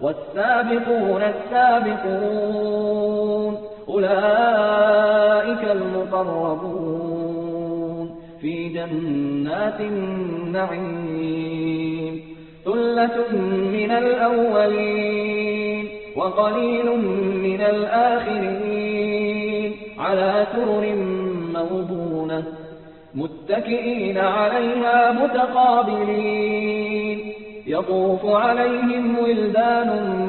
والسابقون السابقون أولئك المقربون في جنات النعيم ثلة من الأولين وقليل من الآخرين على سرر موضونة متكئين عليها متقابلين يطوف عليهم ولدان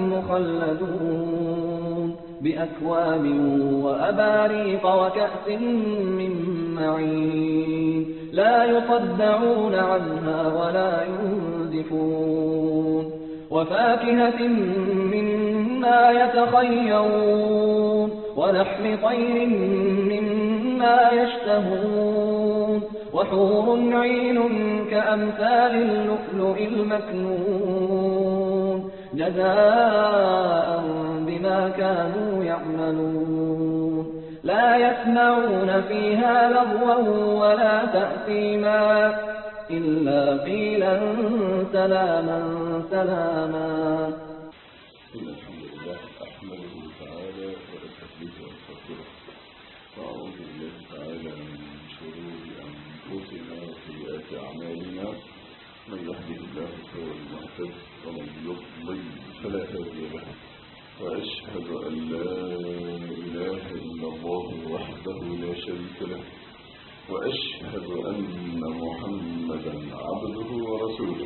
مخلدون بأكواب وأباريق وكأس من معين لا يصدعون عنها ولا ينزفون وفاكهة مما يتخيرون ولحم طير مما يشتهون وحور عين كأمثال اللؤلؤ المكنون جزاء بما كانوا يعملون لا يسمعون فيها لغوا ولا تأثيما إلا قيلا سلاما سلاما الحمد لله أحمده تعالى وأستهديه وأستغفره وأعوذ بالله تعالى من شرور أنفسنا وسيئات أعمالنا من يهده الله فهو المهتد ومن يضلل فلا هادي له وأشهد أن لا إله إلا الله وحده لا شريك له وأشهد أن محمدا عبده ورسوله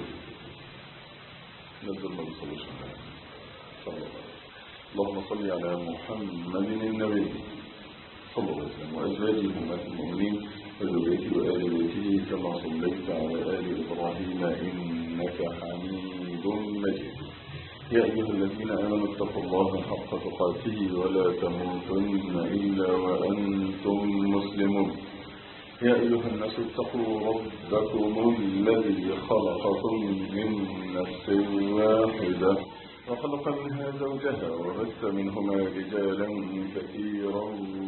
نزل الله صلى الله عليه وسلم صلى الله عليه وسلم اللهم صل على محمد النبي صلى الله عليه وسلم وأزواجه أمهات المؤمنين وذريته وآل بيته كما صليت على آل إبراهيم إنك حميد مجيد يا أيها الذين آمنوا اتقوا الله حق تقاته ولا تموتن إلا وأنتم مسلمون يا أيها الناس اتقوا ربكم الذي خلقكم من نفس واحدة وخلق منها زوجها وبث منهما رجالا كثيرا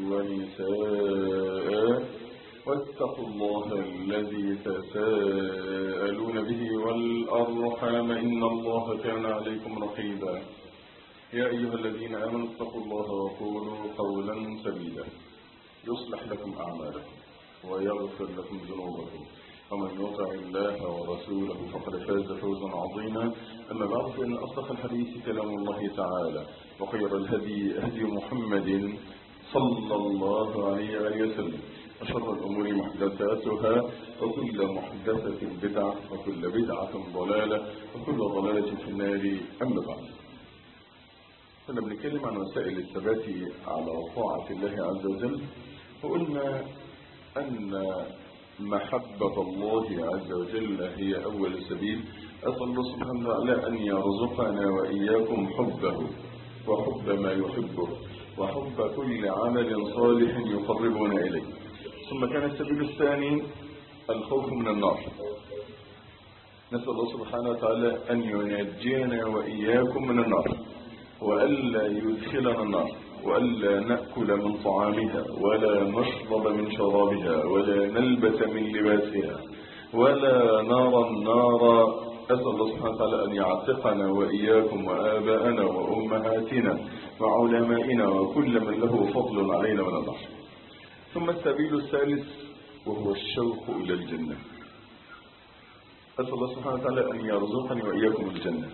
ونساء واتقوا الله الذي تساءلون به والأرحام إن الله كان عليكم رقيبا يا أيها الذين آمنوا اتقوا الله وقولوا قولا سديدا يصلح لكم أعمالكم ويغفر لكم ذنوبكم ومن يطع الله ورسوله فقد فاز فوزا عظيما أما بعد فإن أصدق الحديث كلام الله تعالى وخير الهدي هدي محمد صلى الله عليه وسلم وشر الأمور محدثاتها وكل محدثة بدعة وكل بدعة ضلالة وكل ضلالة في النار أما بعد كنا بنتكلم عن وسائل الثبات على طاعة الله عز وجل وقلنا أن محبة الله عز وجل هي أول سبيل أسأل الله سبحانه وتعالى أن يرزقنا وإياكم حبه وحب ما يحبه وحب كل عمل صالح يقربنا إليه ثم كان السبيل الثاني الخوف من النار نسأل الله سبحانه وتعالى أن ينجينا وإياكم من النار وألا يدخلنا النار وألا نأكل من طعامها ولا نشرب من شرابها ولا نلبس من لباسها ولا نرى النار أسأل الله سبحانه وتعالى أن يعتقنا وإياكم وآباءنا وأمهاتنا وعلمائنا وكل من له فضل علينا من النار ثم السبيل الثالث وهو الشوق إلى الجنة أسأل الله سبحانه وتعالى أن يرزقني وإياكم الجنة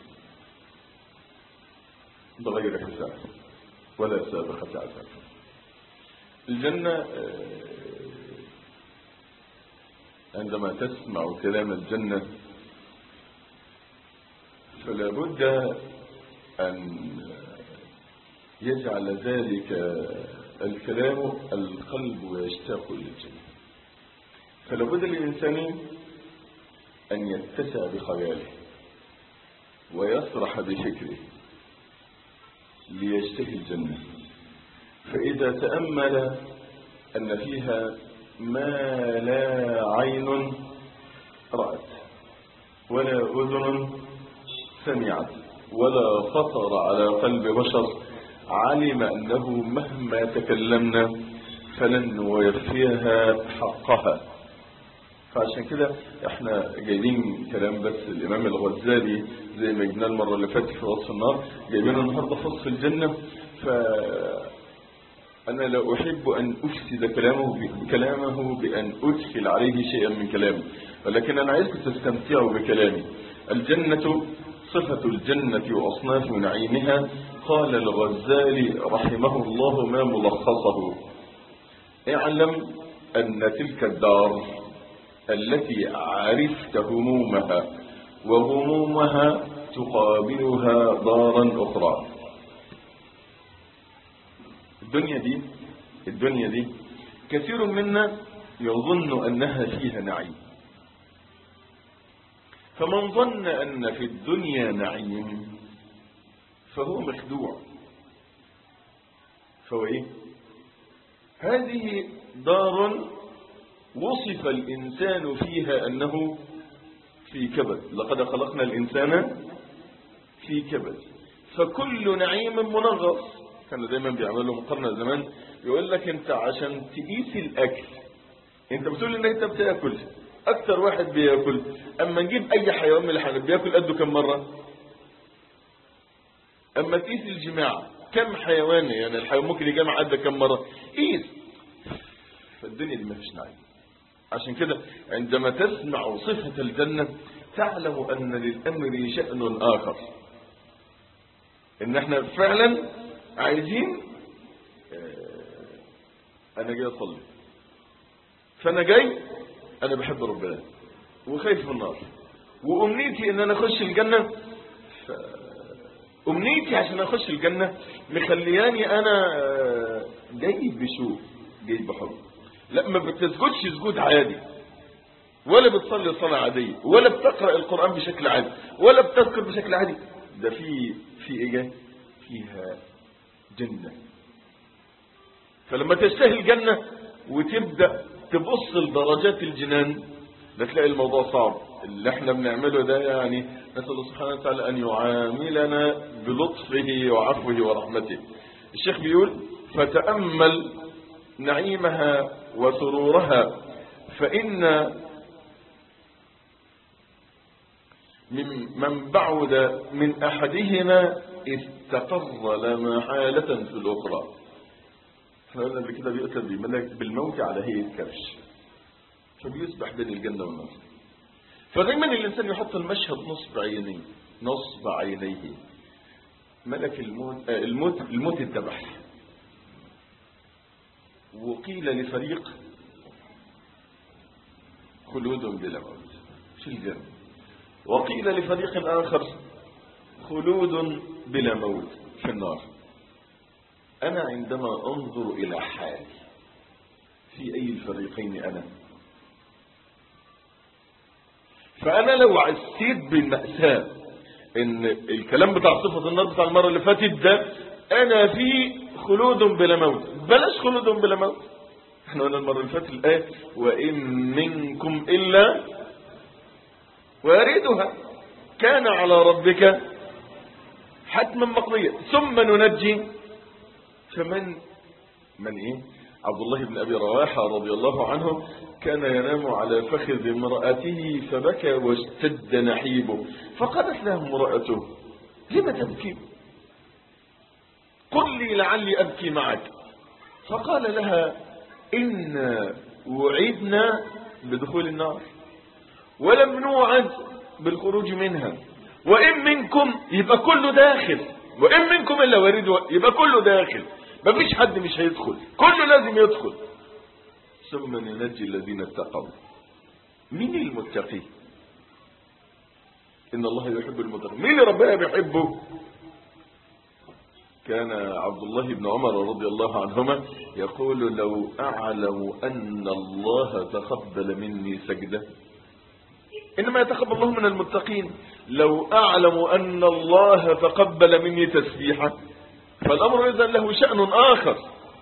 بغير حساب ولا سابقة عذاب الجنة عندما تسمع كلام الجنة فلا بد أن يجعل ذلك الكلام القلب يشتاق للجنة فلا بد للإنسان أن يتسع بخياله ويسرح بفكره ليشتهي الجنة فإذا تأمل أن فيها ما لا عين رأت ولا أذن سمعت ولا خطر على قلب بشر علم أنه مهما تكلمنا فلن نوفيها حقها فعشان كده احنا جايبين كلام بس الامام الغزالي زي ما جبناه المره اللي فاتت في وصف النار جايبينه النهارده في وصف الجنه ف انا لا احب ان افسد كلامه كلامه بان ادخل عليه شيئا من كلامه ولكن انا عايزكم تستمتعوا بكلامي الجنه صفة الجنة وأصناف نعيمها قال الغزالي رحمه الله ما ملخصه اعلم أن تلك الدار التي عرفت همومها وهمومها تقابلها دارا أخرى الدنيا دي الدنيا دي كثير منا يظن أنها فيها نعيم فمن ظن أن في الدنيا نعيم فهو مخدوع فهو إيه هذه دار وصف الإنسان فيها أنه في كبد لقد خلقنا الإنسان في كبد فكل نعيم منغص كانوا دايما بيعملوا مقارنة زمان يقول لك انت عشان تقيس الأكل انت بتقول ان انت بتاكل اكتر واحد بياكل اما نجيب اي حيوان من الحيوانات بياكل قده كم مرة اما تقيس الجماع كم حيوان يعني الحيوان ممكن يجمع قده كم مرة قيس فالدنيا دي ما فيش نعيم عشان كده عندما تسمع صفة الجنة تعلم أن للأمر شأن آخر إن احنا فعلا عايزين أنا جاي أصلي فأنا جاي أنا بحب ربنا وخايف من النار وأمنيتي إن أنا أخش الجنة ف... أمنيتي عشان أخش الجنة مخلياني أنا جاي بشوق جاي بحب لا ما بتسجدش سجود عادي ولا بتصلي صلاة عادية ولا بتقرأ القرآن بشكل عادي ولا بتذكر بشكل عادي ده في في ايه جاي فيها جنة فلما تشتهي الجنة وتبدأ تبص لدرجات الجنان ده تلاقي الموضوع صعب اللي احنا بنعمله ده يعني نسأل الله سبحانه وتعالى أن يعاملنا بلطفه وعفوه ورحمته الشيخ بيقول فتأمل نعيمها وسرورها فإن من من بعد من أحدهما استقر لا محالة في الأخرى احنا قلنا قبل كده بيؤتى بملك بالموت على هيئة كبش فبيسبح بين الجنة والنار فدايما الإنسان يحط المشهد نصب عينيه نصب عينيه ملك الموت آه الموت الموت الذبح وقيل لفريق خلود بلا موت في الجنة وقيل لفريق آخر خلود بلا موت في النار أنا عندما أنظر إلى حالي في أي الفريقين أنا فأنا لو عسيت بالمأساة إن الكلام بتاع صفة النار بتاع المرة اللي فاتت ده أنا في خلود بلا موت بلاش خلود بلا موت احنا قلنا المرة اللي فاتت الآية وإن منكم إلا واردها كان على ربك حتما مقضيا ثم ننجي فمن من ايه عبد الله بن ابي رواحه رضي الله عنه كان ينام على فخذ امراته فبكى واشتد نحيبه فقالت له امراته لم تبكي قل لي لعلي ابكي معك فقال لها ان وعدنا بدخول النار ولم نوعد بالخروج منها وإن منكم يبقى كله داخل وإن منكم إلا وريد يبقى كله داخل مفيش حد مش هيدخل كله لازم يدخل ثم ننجي الذين اتقوا مين المتقي إن الله يحب المتقين مين اللي ربنا بيحبه كان عبد الله بن عمر رضي الله عنهما يقول لو أعلم أن الله تقبل مني سجده إنما يتقبل الله من المتقين لو أعلم أن الله تقبل مني تسبيحا فالأمر إذا له شأن آخر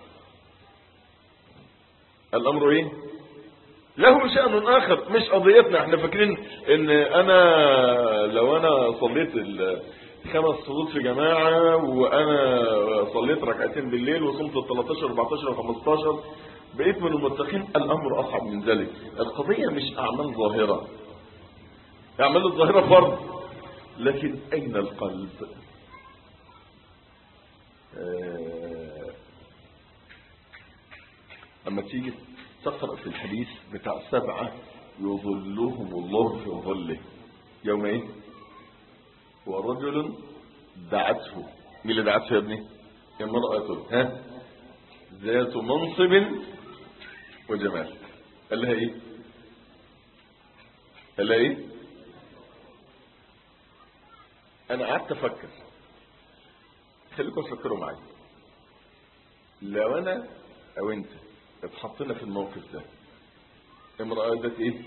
الأمر إيه له شأن آخر مش قضيتنا احنا فاكرين ان انا لو انا صليت خمس صلوات في جماعة وانا صليت ركعتين بالليل وصمت ال 13 14 و 15 بقيت من المتقين الأمر أصعب من ذلك القضية مش أعمال ظاهرة أعمال الظاهرة فرض لكن أين القلب آه، أما تيجي تقرأ في الحديث بتاع سبعة يظلهم الله في ظله يوم ايه ورجل دعته مين اللي دعته يا ابني امرأة ها ذات منصب وجمال قال لها ايه قال لها ايه انا قعدت افكر خليكم تفكروا معايا لو انا او انت اتحطينا في الموقف ده امرأة ذات ايه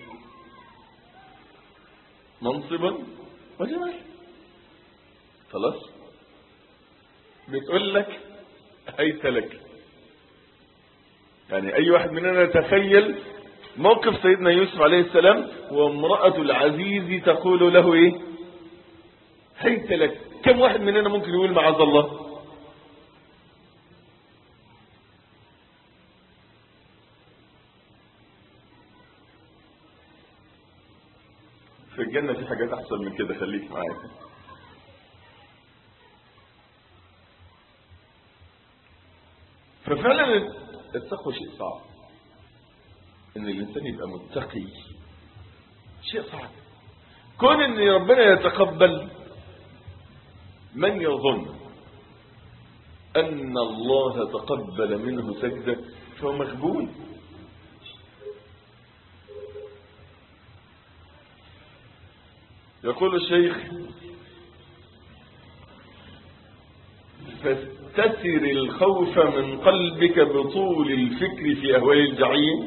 منصبا وجمال خلاص بتقول لك هيت لك يعني اي واحد مننا يتخيل موقف سيدنا يوسف عليه السلام وامرأة العزيز تقول له ايه هيت لك كم واحد مننا ممكن يقول معاذ الله في الجنة في حاجات أحسن من كده خليك معايا ففعلا التقوى شيء صعب ان الانسان يبقى متقي شيء صعب كون ان ربنا يتقبل من يظن ان الله تقبل منه سجدة فهو مخبول يقول الشيخ فاستتر الخوف من قلبك بطول الفكر في أهوال الجحيم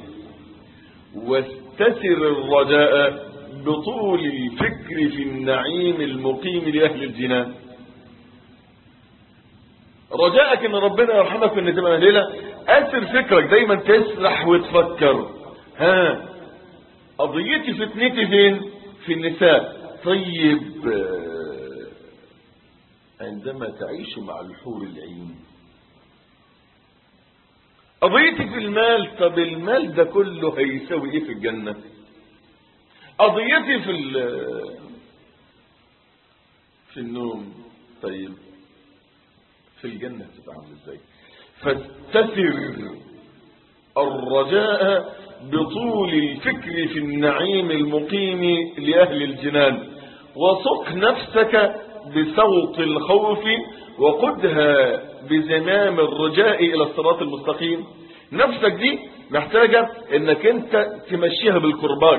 واستتر الرجاء بطول الفكر في النعيم المقيم لأهل الجنان رجاءك ان ربنا يرحمك وان تبقى ليلة اثر فكرك دايما تسرح وتفكر ها قضيتي فتنتي فين في النساء طيب آه، عندما تعيش مع الحور العين قضيتي في المال طب المال ده كله هيساوي ايه في الجنة قضيتي في ال- في النوم طيب في الجنة تبقى عامل ازاي فاستثر الرجاء بطول الفكر في النعيم المقيم لأهل الجنان وسق نفسك بصوت الخوف وقدها بزمام الرجاء إلى الصراط المستقيم نفسك دي محتاجة انك انت تمشيها بالقربان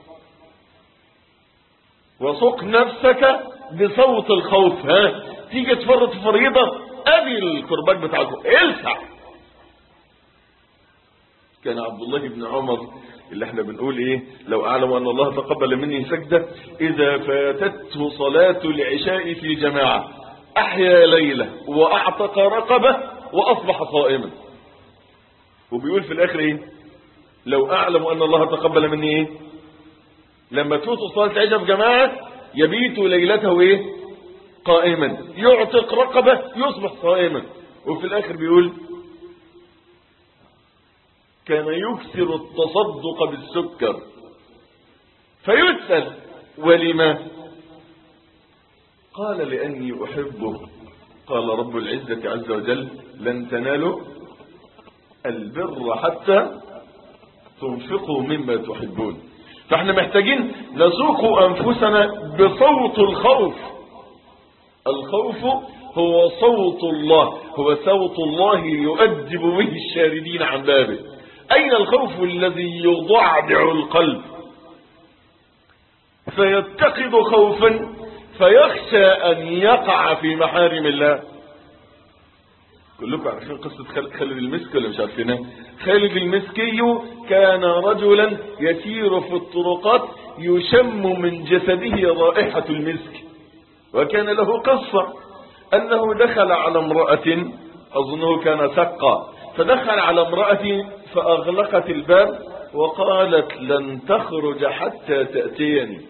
وسق نفسك بصوت الخوف ها تيجي تفرط فريضة ادي القربان بتاعكم السع كان عبد الله بن عمر اللي احنا بنقول ايه لو اعلم ان الله تقبل مني سجدة اذا فاتته صلاة العشاء في جماعة احيا ليلة واعتق رقبة واصبح صائما وبيقول في الاخر ايه لو اعلم ان الله تقبل مني ايه لما توتوا صلاة العشاء في جماعة يبيت ليلته ايه قائما يعتق رقبة يصبح صائما وفي الاخر بيقول كان يكثر التصدق بالسكر فيسأل ولما قال لأني أحبه قال رب العزة عز وجل لن تنالوا البر حتى تنفقوا مما تحبون فاحنا محتاجين نسوق أنفسنا بصوت الخوف الخوف هو صوت الله هو صوت الله يؤدب به الشاردين عن بابه أين الخوف الذي يضعضع القلب فيتقد خوفا فيخشى أن يقع في محارم الله كلكم عارفين قصة خال- خالد المسك ولا مش عارفينها خالد المسكي كان رجلا يسير في الطرقات يشم من جسده رائحة المسك وكان له قصة أنه دخل على امرأة أظنه كان سقا فدخل على امرأة فأغلقت الباب وقالت لن تخرج حتى تأتيني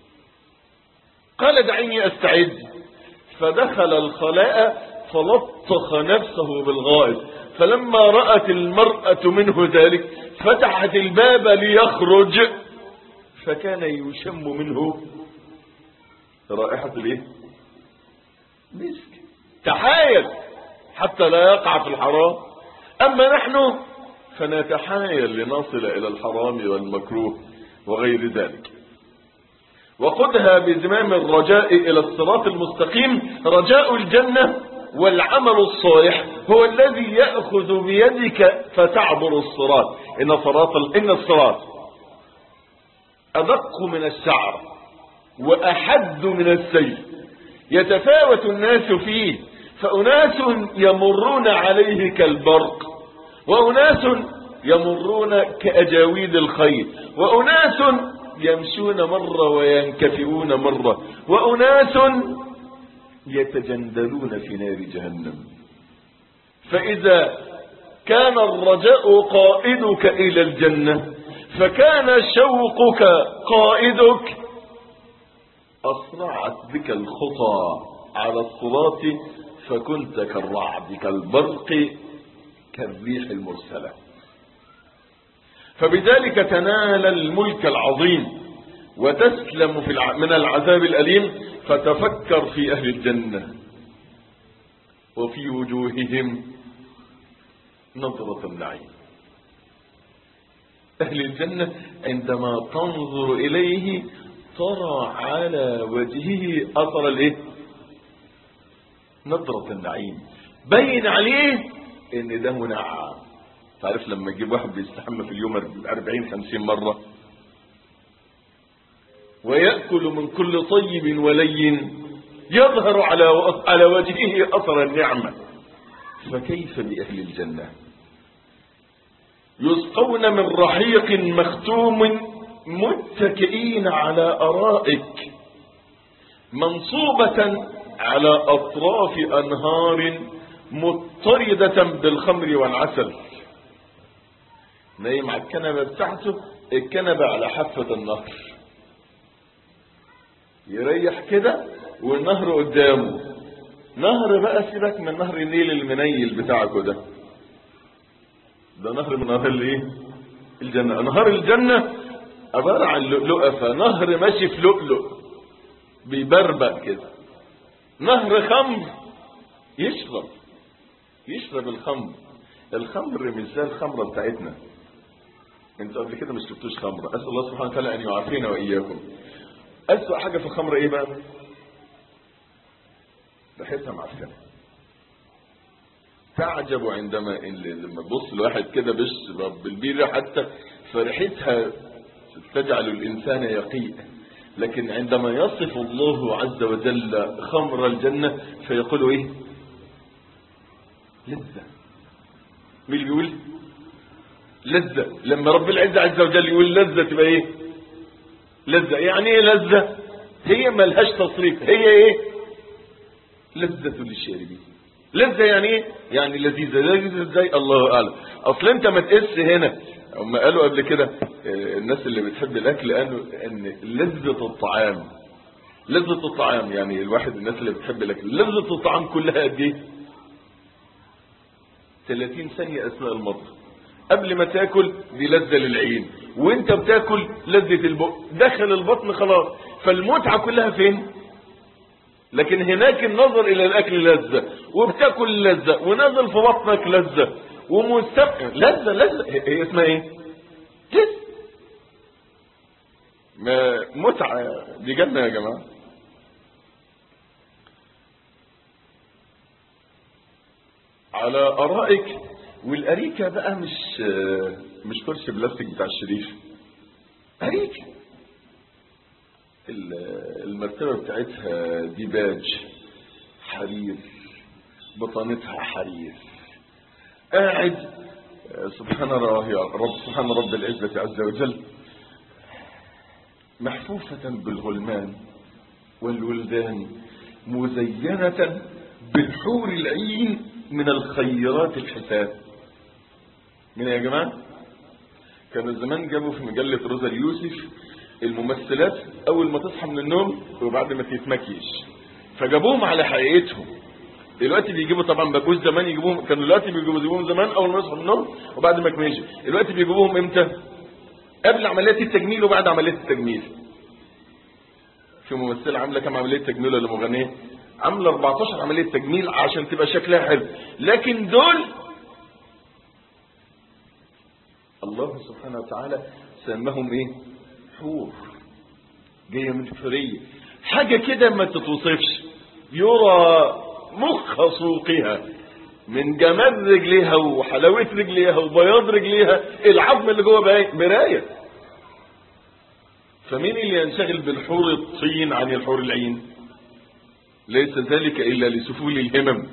قال دعيني أستعد فدخل الخلاء فلطخ نفسه بالغائط فلما رأت المرأة منه ذلك فتحت الباب ليخرج فكان يشم منه رائحة الايه مسك تحايل حتى لا يقع في الحرام اما نحن فنتحايل لنصل الى الحرام والمكروه وغير ذلك وقدها بزمام الرجاء الى الصراط المستقيم رجاء الجنة والعمل الصالح هو الذي يأخذ بيدك فتعبر الصراط إن صراط إن الصراط أدق من الشعر وأحد من السيف يتفاوت الناس فيه فأناس يمرون عليه كالبرق وأناس يمرون كأجاويد الخيل وأناس يمشون مرة وينكفئون مرة وأناس يتجندلون في نار جهنم فإذا كان الرجاء قائدك إلى الجنة فكان شوقك قائدك أسرعت بك الخطى على الصراط فكنت كالرعد كالبرق كالريح المرسلة فبذلك تنال الملك العظيم وتسلم في الع... من العذاب الأليم فتفكر في أهل الجنة وفي وجوههم نظرة النعيم أهل الجنة عندما تنظر إليه ترى على وجهه أثر الإيه؟ نظرة النعيم بين عليه إن ده منعم تعرف لما تجيب واحد بيستحمى في اليوم 40 50 مرة ويأكل من كل طيب ولين يظهر على على وجهه أثر النعمة فكيف بأهل الجنة يسقون من رحيق مختوم متكئين على أرائك منصوبة على أطراف أنهار مضطردة بالخمر والعسل نايم على الكنبة بتاعته الكنبة على حافة النهر يريح كده والنهر قدامه نهر بقى سيبك من نهر النيل المنيل بتاعكوا ده ده نهر من نهر الايه الجنة نهر الجنة عبارة عن لؤلؤة فنهر ماشي في لؤلؤ بيبربق كده نهر خمر يشرب يشرب الخمر الخمر مش زي الخمرة بتاعتنا انتوا قبل كده مش شفتوش خمرة اسأل الله سبحانه وتعالى ان يعافينا واياكم اسوأ حاجة في الخمر ايه بقى ريحتها معفنة تعجب عندما لما تبص الواحد كده بيشرب بالبيرة حتى فريحتها تجعل الإنسان يقيء لكن عندما يصف الله عز وجل خمر الجنة فيقول ايه لذة مين اللي بيقول لذة لما رب العزة عز وجل يقول لذة تبقى ايه لذة يعني ايه لذة هي ملهاش تصريف هي ايه لذة للشاربين لذة يعني ايه يعني لذيذة لذيذة ازاي الله اعلم اصل انت ما تقس هنا هم قالوا قبل كده الناس اللي بتحب الاكل قالوا ان لذة الطعام لذة الطعام يعني الواحد الناس اللي بتحب الاكل لذة الطعام كلها قد ايه 30 ثانية اثناء المضغ قبل ما تاكل دي لذة للعين وانت بتاكل لذة البق دخل البطن خلاص فالمتعة كلها فين لكن هناك النظر الى الاكل لذة وبتاكل لذة ونازل في بطنك لذة ومستمع لذة لذة هي اسمها ايه لذة ما متعة دي جنة يا جماعة على ارائك والاريكة بقى مش مش كرسي بلاستيك بتاع الشريف اريكة المرتبة بتاعتها ديباج حرير بطانتها حرير قاعد سبحان الله يا رب سبحان رب العزة عز وجل محفوفة بالغلمان والولدان مزينة بالحور العين من الخيرات الحساب من يا جماعة كانوا زمان جابوا في مجلة روزا اليوسف الممثلات اول ما تصحى من النوم وبعد ما تتمكيش فجابوهم على حقيقتهم دلوقتي بيجيبوا طبعا بجوز زمان يجيبوهم كانوا دلوقتي بيجيبوهم زمان اول ما يصحوا من النوم وبعد ما يكملش دلوقتي بيجيبوهم امتى قبل عمليات التجميل وبعد عمليات التجميل في ممثله عامله كام عمليه تجميل ولا مغنيه عامله 14 عمليه تجميل عشان تبقى شكلها حلو لكن دول الله سبحانه وتعالى سماهم ايه حور جايه من فريه حاجه كده ما تتوصفش يرى مخ سوقها من جمال رجليها وحلاوه رجليها وبياض رجليها العظم اللي جوه بقى مرايه فمين اللي ينشغل بالحور الطين عن الحور العين ليس ذلك الا لسفول الهمم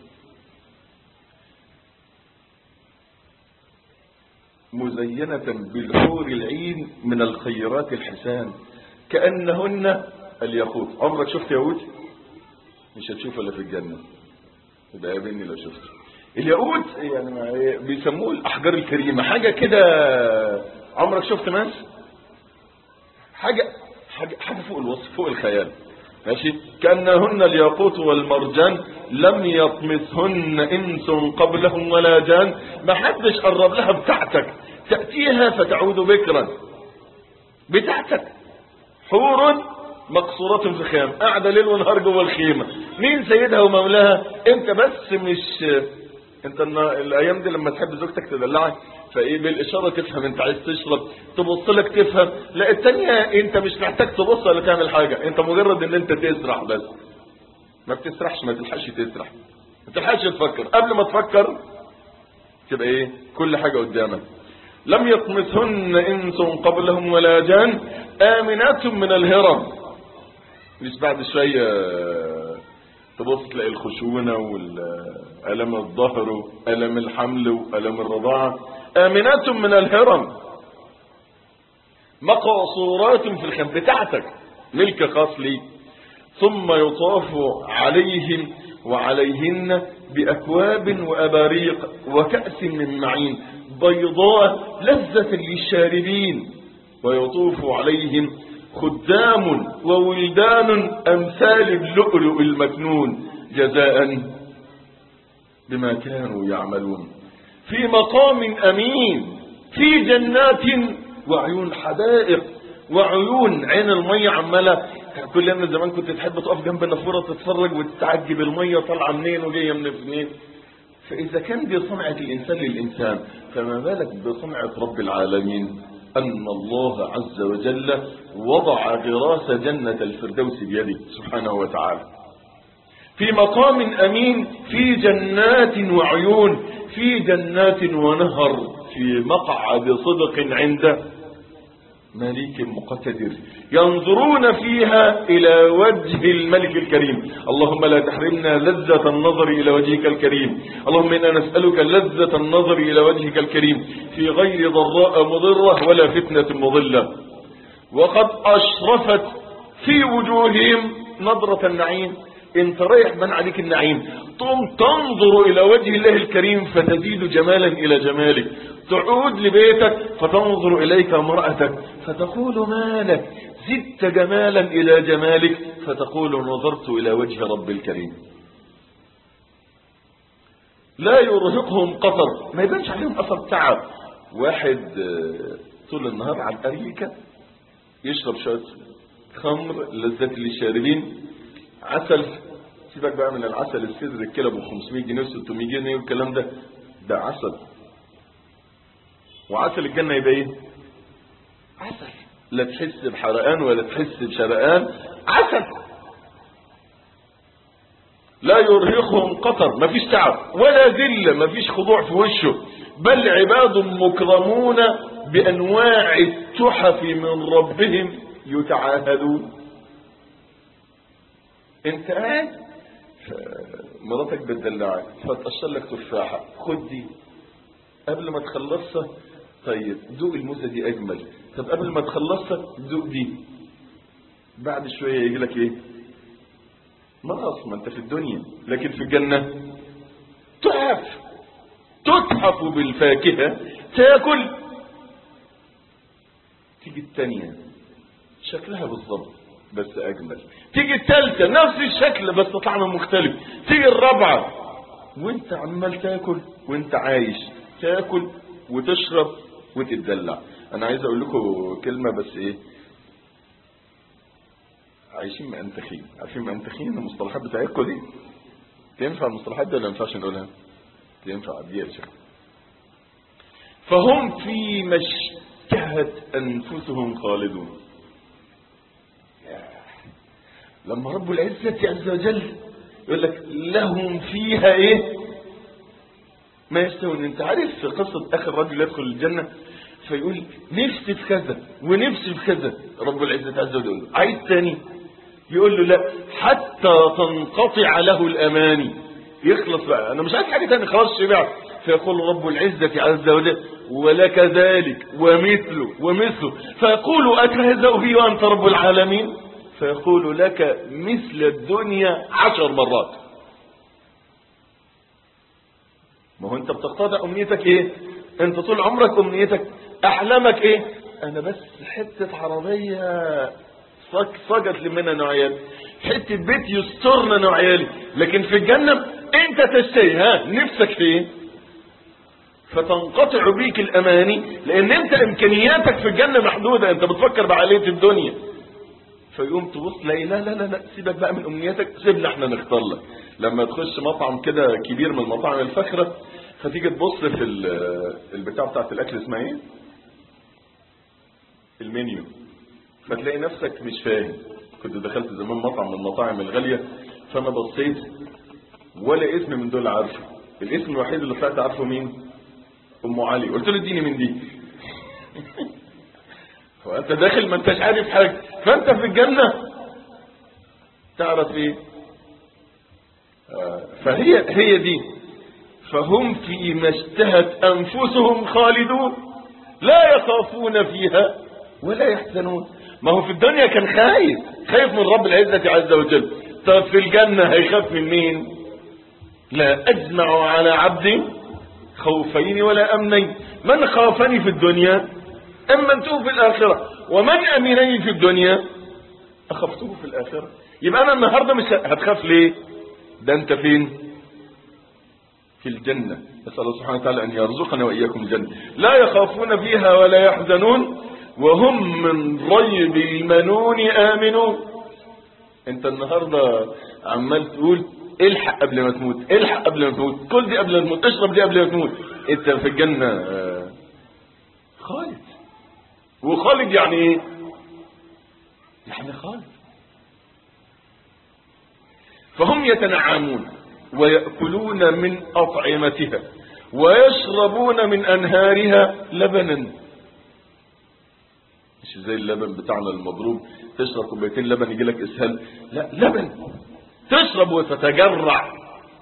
مزينة بالحور العين من الخيرات الحسان كأنهن الياقوت عمرك شفت يهود مش هتشوف الا في الجنة يبقى قابلني لو شفت الياقوت يعني ما إيه، بيسموه الاحجار الكريمة حاجة كده عمرك شفت ماس حاجة حاجة, حاجة فوق الوصف فوق الخيال ماشي كأنهن الياقوت والمرجان لم يطمثهن انس قبلهم ولا جان ما حدش قرب لها بتاعتك تأتيها فتعود بكرا بتاعتك حور مقصورة في الخيام قاعدة ليل ونهار جوه الخيمة مين سيدها ومولاها انت بس مش انت النا- الايام دي لما تحب زوجتك تدلعك فايه بالاشاره تفهم انت عايز تشرب تبص لك تفهم لا التانية انت مش محتاج تبص ولا تعمل حاجه انت مجرد ان انت تسرح بس ما بتسرحش ما تلحقش تسرح ما تلحقش تفكر قبل ما تفكر تبقى ايه كل حاجه قدامك لم يطمثهن انس قبلهم ولا جان امنات من الهرم مش بعد شويه تبص تلاقي الخشونة والألم الظهر وألم الحمل وألم الرضاعة آمنات من الهرم مقصورات في الخم بتاعتك ملك خاص ليك ثم يطاف عليهم وعليهن بأكواب وأباريق وكأس من معين بيضاء لذة للشاربين ويطوف عليهم خدام وولدان أمثال اللؤلؤ المكنون جزاء بما كانوا يعملون في مقام أمين في جنات وعيون حدائق وعيون عين المية عمالة كل من زمان كنت تحب تقف جنب النافورة تتفرج وتتعجب المية طالعة منين وجاية من منين فإذا كان دي صنعة الإنسان للإنسان فما بالك بصنعة رب العالمين أن الله عز وجل وضع غراس جنة الفردوس بيده سبحانه وتعالى في مقام أمين في جنات وعيون في جنات ونهر في مقعد صدق عند مليك مقتدر ينظرون فيها إلى وجه الملك الكريم اللهم لا تحرمنا لذة النظر إلى وجهك الكريم اللهم إنا نسألك لذة النظر إلى وجهك الكريم في غير ضراء مضرة ولا فتنة مضلة وقد أشرفت في وجوههم نظرة النعيم انت رايح من عليك النعيم تقوم تنظر الى وجه الله الكريم فتزيد جمالا الى جمالك تعود لبيتك فتنظر اليك امرأتك فتقول ما لك زدت جمالا الى جمالك فتقول نظرت الى وجه رب الكريم لا يرهقهم قطر ما يبانش عليهم اثر تعب واحد آه، طول النهار على الاريكه يشرب شويه خمر لذات للشاربين عسل سيبك بقى من العسل السدر الكيلو ب 500 جنيه و 600 جنيه والكلام ده ده عسل وعسل الجنه يبقى ايه عسل لا تحس بحرقان ولا تحس بشرقان عسل لا يرهقهم قطر مفيش تعب ولا ذله مفيش خضوع في وشه بل عباد مكرمون بانواع التحف من ربهم يتعاهدون انت قاعد مراتك بتدلعك فتقشر لك تفاحه خد دي قبل ما تخلصها طيب دوق الموزه دي اجمل طب قبل ما تخلصها دوق دي بعد شويه يجي لك ايه نقص ما انت في الدنيا لكن في الجنه تحف تتحف بالفاكهه تاكل تيجي التانيه شكلها بالظبط بس اجمل تيجي الثالثه نفس الشكل بس طعم مختلف تيجي الرابعه وانت عمال تاكل وانت عايش تاكل وتشرب وتتدلع انا عايز اقول لكم كلمه بس ايه عايشين مأنتخين عارفين مأنتخين المصطلحات بتاعتكم دي تنفع المصطلحات دي ولا ما ينفعش نقولها تنفع دي يا شيخ فهم فيما اشتهت انفسهم خالدون لما رب العزة عز وجل يقول لك لهم فيها ايه ما يستوون انت عارف في قصة اخر رجل يدخل الجنة فيقول نفسي في كذا ونفسي في كذا رب العزة عز وجل يقول له عايز تاني يقول له لا حتى تنقطع له الاماني يخلص بقى انا مش عايز حاجة تاني خلاص شبعت فيقول رب العزة عز وجل ولك ذلك ومثله ومثله فيقول أتهزأ بي وأنت رب العالمين فيقول لك مثل الدنيا عشر مرات ما هو انت بتقتضى امنيتك ايه انت طول عمرك امنيتك احلامك ايه انا بس حتة عربية صج صجت لمنا نوعيات حتة بيت يسترنا نوعيالي لكن في الجنة انت تشتهي ها نفسك في ايه فتنقطع بيك الاماني لان انت امكانياتك في الجنة محدودة انت بتفكر بعقلية الدنيا فيقوم تبص لا لا لا لا سيبك بقى من امنياتك سيبنا احنا نختار لك لما تخش مطعم كده كبير من المطاعم الفاخره فتيجي تبص في البتاع بتاعت الاكل اسمها ايه المنيو فتلاقي نفسك مش فاهم كنت دخلت زمان مطعم من المطاعم الغاليه فانا بصيت ولا اسم من دول عارفه الاسم الوحيد اللي طلعت عارفه مين ام علي قلت له اديني من دي فانت داخل ما انتش عارف حاجه فانت في الجنه تعرف ايه آه فهي هي دي فهم فيما اشتهت انفسهم خالدون لا يخافون فيها ولا يحزنون ما هو في الدنيا كان خايف خايف من رب العزة عز وجل طب في الجنة هيخاف من مين لا أجمع على عبد خوفين ولا أمنين من خافني في الدنيا أمنته في الآخرة ومن أمنني في الدنيا أخفته في الآخرة يبقى أنا النهاردة مش هتخاف ليه ده أنت فين في الجنة نسأل الله سبحانه وتعالى أن يرزقنا وإياكم الجنة لا يخافون فيها ولا يحزنون وهم من ريب المنون آمنون انت النهاردة عمال تقول الحق قبل ما تموت الحق قبل ما تموت كل دي قبل ما تموت اشرب دي قبل ما تموت انت في الجنة خالد وخالد يعني ايه يعني خالد فهم يتنعمون ويأكلون من أطعمتها ويشربون من أنهارها لبنا مش زي اللبن بتاعنا المضروب تشرب كوبايتين لبن يجي لك اسهال لا لبن تشرب وتتجرع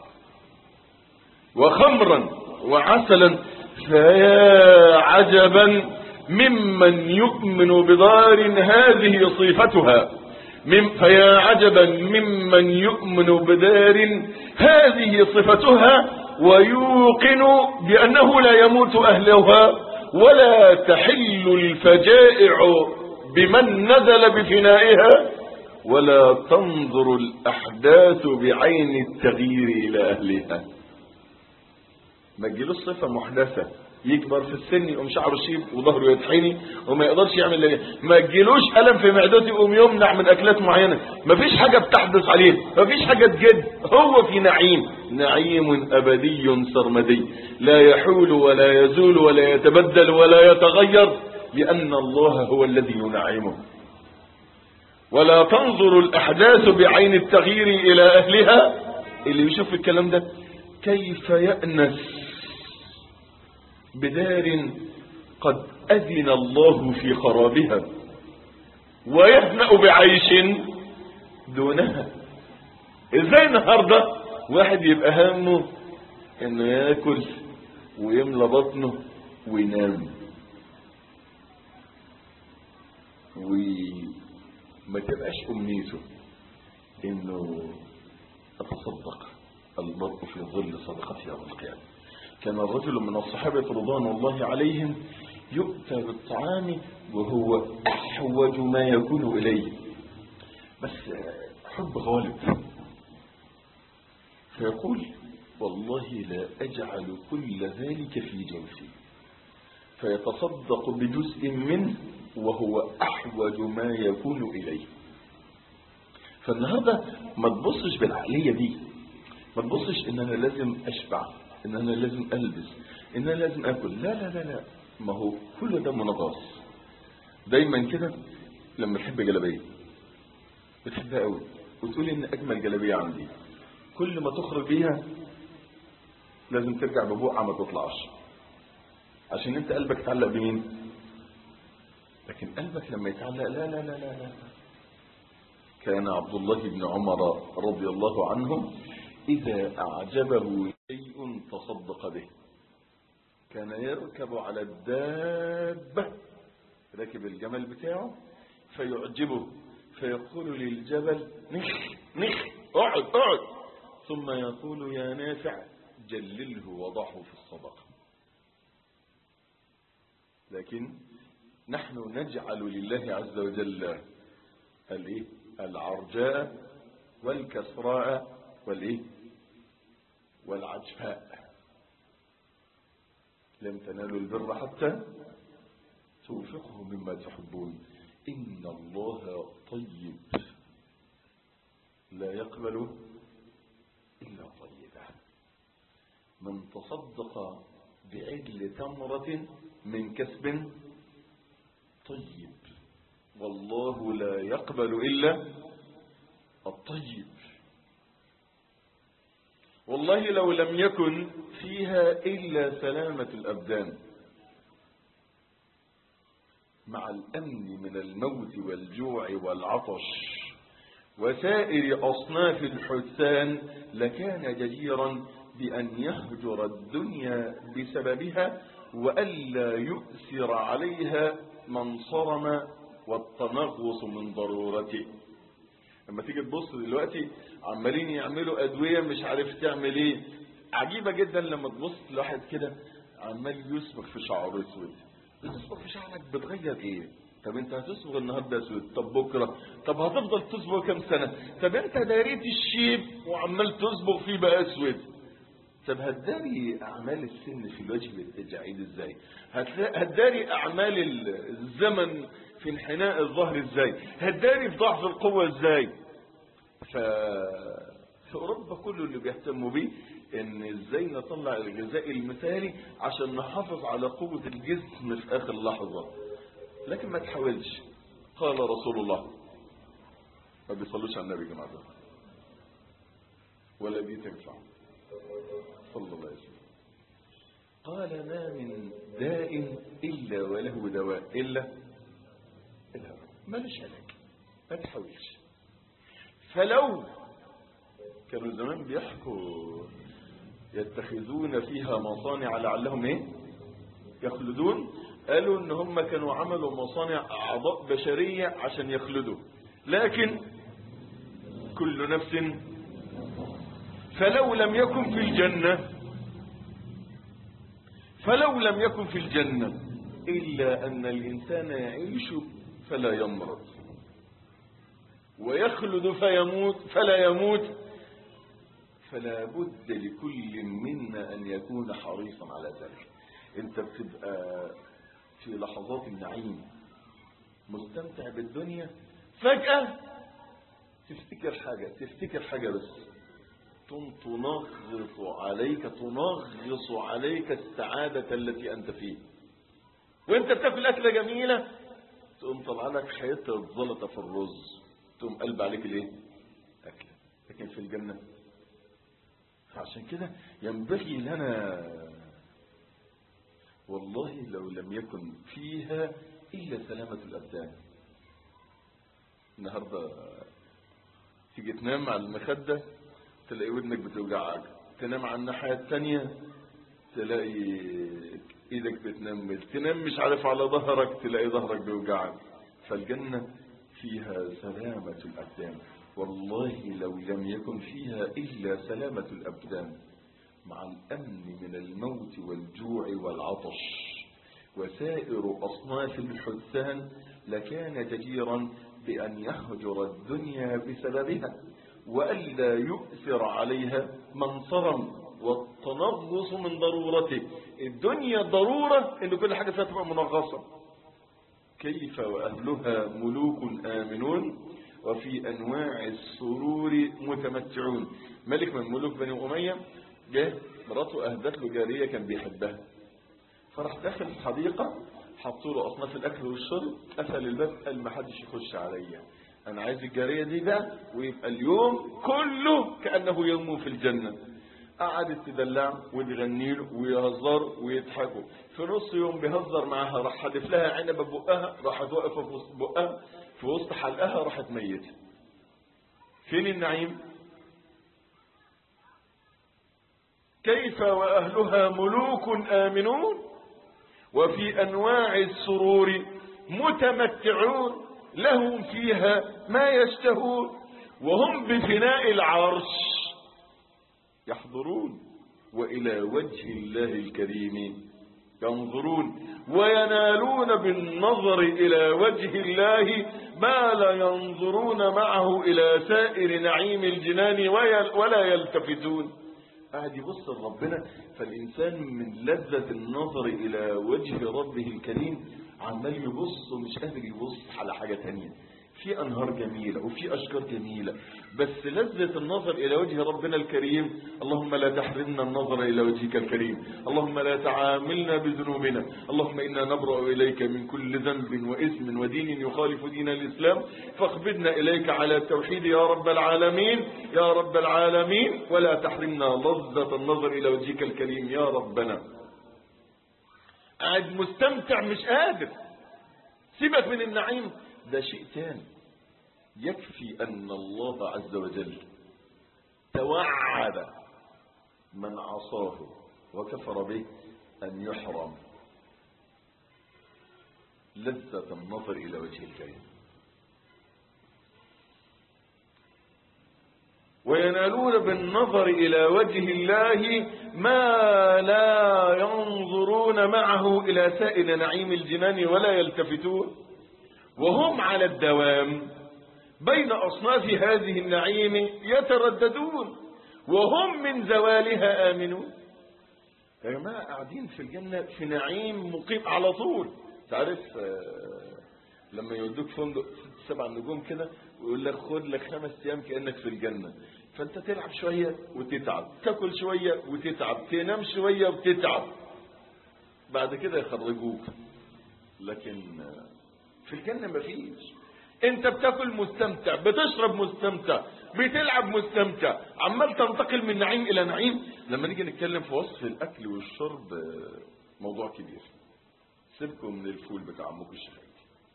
وخمرا وعسلا فيا عجبا ممن يؤمن بدار هذه صفتها من فيا عجبا ممن يؤمن بدار هذه صفتها ويوقن بأنه لا يموت أهلها ولا تحل الفجائع بمن نزل بفنائها ولا تنظر الأحداث بعين التغيير إلى أهلها ما تجيلوش صفة محدثة يكبر في السن يقوم شعره شيب وظهره يتحني وما يقدرش يعمل ليه ما تجيلوش ألم في معدته يقوم يمنع من أكلات معينة ما فيش حاجة بتحدث عليه ما فيش حاجة تجد هو في نعيم نعيم أبدي سرمدي لا يحول ولا يزول ولا يتبدل ولا يتغير لأن الله هو الذي ينعمه ولا تنظر الأحداث بعين التغيير إلى أهلها اللي بيشوف الكلام ده كيف يأنس بدار قد أذن الله في خرابها ويهنأ بعيش دونها ازاي النهاردة واحد يبقى همه انه ياكل ويملى بطنه وينام وما تبقاش امنيته انه اتصدق المرء في ظل صدقته يوم القيامه كان الرجل من الصحابة رضوان الله عليهم يؤتى بالطعام وهو أحوج ما يكون إليه بس حب غالب فيقول والله لا أجعل كل ذلك في جوفي فيتصدق بجزء منه وهو أحوج ما يكون إليه فالنهاردة ما تبصش بالعقلية دي ما تبصش ان انا لازم اشبع ان انا لازم البس ان انا لازم اكل لا لا لا لا ما هو كل ده منغص دايما كده لما تحب جلابيه بتحبها قوي وتقول ان اجمل جلابيه عندي كل ما تخرج بيها لازم ترجع ببقعه ما تطلعش عشان انت قلبك اتعلق بمين لكن قلبك لما يتعلق لا لا لا لا لا كان عبد الله بن عمر رضي الله عنه إذا أعجبه شيء تصدق به كان يركب على الدابة راكب الجمل بتاعه فيعجبه فيقول للجبل نخ نخ اقعد اقعد ثم يقول يا نافع جلله وضعه في الصدقة لكن نحن نجعل لله عز وجل الايه العرجاء والكسراء والايه والعجفاء لن تنالوا البر حتى تنفقوا مما تحبون إن الله طيب لا يقبل إلا طيبا من تصدق بعجل تمرة من كسب طيب والله لا يقبل إلا الطيب والله لو لم يكن فيها إلا سلامة الأبدان مع الأمن من الموت والجوع والعطش وسائر أصناف الحسان لكان جديرا بأن يهجر الدنيا بسببها وألا يؤثر عليها من صرم والتنغص من ضرورته لما تيجي تبص دلوقتي عمالين يعملوا ادويه مش عارف تعمل ايه عجيبه جدا لما تبص لواحد كده عمال يصبغ في شعره اسود بتصبغ في شعرك بتغير ايه طب انت هتصبغ النهارده اسود طب بكره طب هتفضل تصبغ كام سنه طب انت داريت الشيب وعمال تصبغ فيه بقى اسود طب هتداري اعمال السن في الوجه بالتجاعيد ازاي هتداري اعمال الزمن في انحناء الظهر ازاي هتداري في ضعف القوة ازاي ف... في اوروبا كله اللي بيهتموا بيه ان ازاي نطلع الغذاء المثالي عشان نحافظ على قوة الجسم في اخر لحظة لكن ما تحاولش قال رسول الله ما بيصلوش على النبي يا جماعه ولا دي تنفع صلى الله عليه وسلم قال ما من داء الا وله دواء الا الهوى مالوش علاج ما تحاولش فلو كانوا زمان بيحكوا يتخذون فيها مصانع لعلهم ايه يخلدون قالوا ان هم كانوا عملوا مصانع اعضاء بشرية عشان يخلدوا لكن كل نفس فلو لم يكن في الجنة فلو لم يكن في الجنة إلا أن الإنسان يعيش فلا يمرض ويخلد فيموت فلا يموت فلا بد لكل منا أن يكون حريصا على ذلك انت بتبقى في لحظات النعيم مستمتع بالدنيا فجأة تفتكر حاجة تفتكر حاجة بس ثم تنغص عليك تنغص عليك السعادة التي أنت فيه وانت بتاكل أكلة جميلة تقوم طلع لك حته زلطه في الرز تقوم قلب عليك الايه اكله لكن في الجنه فعشان كده ينبغي لنا والله لو لم يكن فيها الا سلامه الابدان النهارده تيجي تنام على المخده تلاقي ودنك بتوجعك تنام على الناحيه الثانيه تلاقي ايدك بتنمل تنام مش عارف على ظهرك تلاقي ظهرك بيوجعك فالجنة فيها سلامة الأبدان والله لو لم يكن فيها إلا سلامة الأبدان مع الأمن من الموت والجوع والعطش وسائر أصناف الحسان لكان جديرا بأن يهجر الدنيا بسببها وألا يؤثر عليها منصرا والتنغص من ضرورته الدنيا ضرورة ان كل حاجة فيها تبقى منغصة كيف وأهلها ملوك آمنون وفي أنواع السرور متمتعون ملك من ملوك بني أمية جه مراته أهدت له جارية كان بيحبها فراح داخل الحديقة حطوا له أصناف الأكل والشرب قفل الباب قال ما حدش يخش عليا أنا عايز الجارية دي بقى ويبقى اليوم كله كأنه يوم في الجنة قعدت تدلع وتغني له ويهزر ويضحكوا في نص يوم بيهزر معاها راح حدف لها عنبه ببقها راحت واقفه في وسط بقها في وسط حلقها راحت ميته فين النعيم كيف واهلها ملوك امنون وفي انواع السرور متمتعون لهم فيها ما يشتهون وهم بفناء العرش يحضرون وإلى وجه الله الكريم ينظرون وينالون بالنظر إلى وجه الله ما لا ينظرون معه إلى سائر نعيم الجنان ولا يلتفتون قاعد يبص لربنا فالإنسان من لذة النظر إلى وجه ربه الكريم عمال يبص ومش قادر يبص على حاجة تانية في أنهار جميلة وفي أشجار جميلة بس لذة النظر إلى وجه ربنا الكريم اللهم لا تحرمنا النظر إلى وجهك الكريم اللهم لا تعاملنا بذنوبنا اللهم إنا نبرأ إليك من كل ذنب وإثم ودين يخالف دين الإسلام فاخبدنا إليك على التوحيد يا رب العالمين يا رب العالمين ولا تحرمنا لذة النظر إلى وجهك الكريم يا ربنا قاعد مستمتع مش قادر سيبك من النعيم ده شيء تاني يكفي أن الله عز وجل توعد من عصاه وكفر به أن يحرم لذة النظر إلى وجه الكريم وينالون بالنظر إلى وجه الله ما لا ينظرون معه إلى سائر نعيم الجنان ولا يلتفتون وهم على الدوام بين أصناف هذه النعيم يترددون وهم من زوالها آمنون يا جماعة قاعدين في الجنة في نعيم مقيم على طول تعرف لما يودوك فندق ست سبع نجوم كده ويقول لك خد لك خمس ايام كانك في الجنه فانت تلعب شويه وتتعب تاكل شويه وتتعب تنام شويه وتتعب بعد كده يخرجوك لكن في الجنه مفيش انت بتاكل مستمتع بتشرب مستمتع بتلعب مستمتع عمال تنتقل من نعيم الى نعيم لما نيجي نتكلم في وصف الاكل والشرب موضوع كبير سيبكم من الفول بتاع عمكم الشفاعي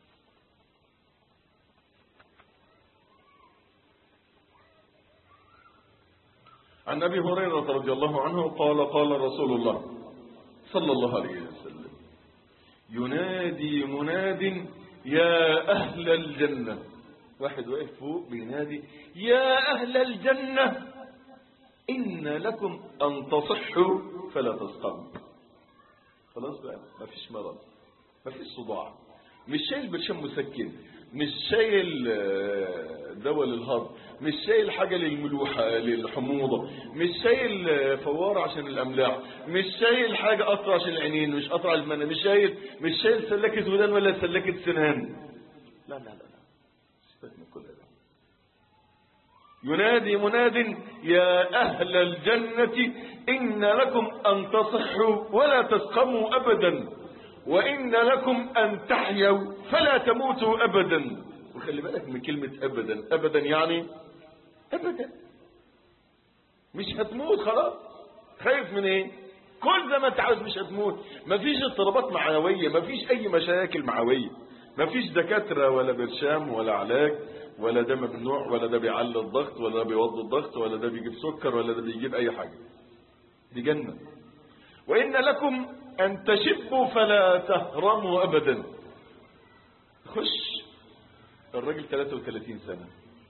عن ابي هريره رضي الله عنه قال قال رسول الله صلى الله عليه وسلم ينادي مناد يا اهل الجنه واحد واقف فوق بينادي يا اهل الجنه ان لكم ان تصحوا فلا تسقموا خلاص بقى مفيش مرض مفيش صداع مش شايل برشام مسكن مش شايل دواء للهضم مش شايل حاجة للملوحة للحموضة مش شايل فوار عشان الأملاح مش شايل حاجة قطرة عشان العينين مش قطرة المنى مش شايل مش شايل سلكة ودان ولا سلكة سنان لا لا لا لا سيبك من كل ده ينادي مناد يا أهل الجنة إن لكم أن تصحوا ولا تسقموا أبدا وإن لكم أن تحيوا فلا تموتوا أبدا وخلي بالك من كلمة أبدا أبدا يعني أبدا مش هتموت خلاص خايف من ايه كل زي ما انت عاوز مش هتموت مفيش اضطرابات معنوية مفيش اي مشاكل معوية مفيش دكاترة ولا برشام ولا علاج ولا ده ممنوع ولا ده بيعلي الضغط ولا ده بيوضي الضغط ولا ده بيجيب سكر ولا ده بيجيب اي حاجة دي جنة وإن لكم أن تشبوا فلا تهرموا أبدا خش الراجل 33 سنة